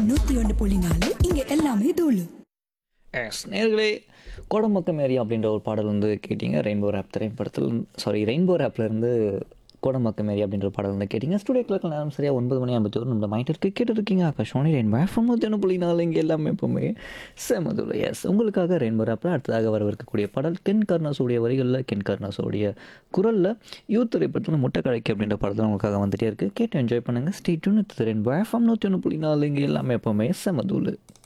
நூத்தி ஒன்று புள்ளி நாலு இங்க எல்லாமே தூளு எஸ் நேர்களே கோடம்பக்கம் ஏரியா அப்படின்ற ஒரு பாடல் வந்து கேட்டிங்க ரெயின்போ ரேப் திரைப்படத்தில் சாரி ரெயின்போ ரேப்லேருந்து கோடம்பக்கம் ஏரியா அப்படின்ற பாடல் வந்து கேட்டிங்க ஸ்டுடியோ கிளர்க்கு நேரம் சரியாக ஒன்பது மணி ஐம்பத்தி ஒரு நம்ம மைண்ட் இருக்கு கேட்டு இருக்கீங்க ஆகாஷ் ரெயின்போ எஃப்எம் நூற்றி புள்ளி நாலு இங்கே எல்லாமே எப்பவுமே செமதுல எஸ் உங்களுக்காக ரெயின்போ ரேப்பில் அடுத்ததாக வரவிருக்கக்கூடிய பாடல் கென் கர்ணாஸுடைய வரிகளில் கென் கர்ணாஸுடைய குரலில் யூத் திரைப்படத்தில் முட்டை கழைக்கு அப்படின்ற படத்தில் உங்களுக்காக வந்துட்டே இருக்குது கேட்டு என்ஜாய் பண்ணுங்கள் ஸ்டேட்யூன் ரெயின்போ எஃப்எம் நூற்றி ஒன்று புள்ளி நாலு இங்கே எல்லாமே எப்பவுமே செமதுல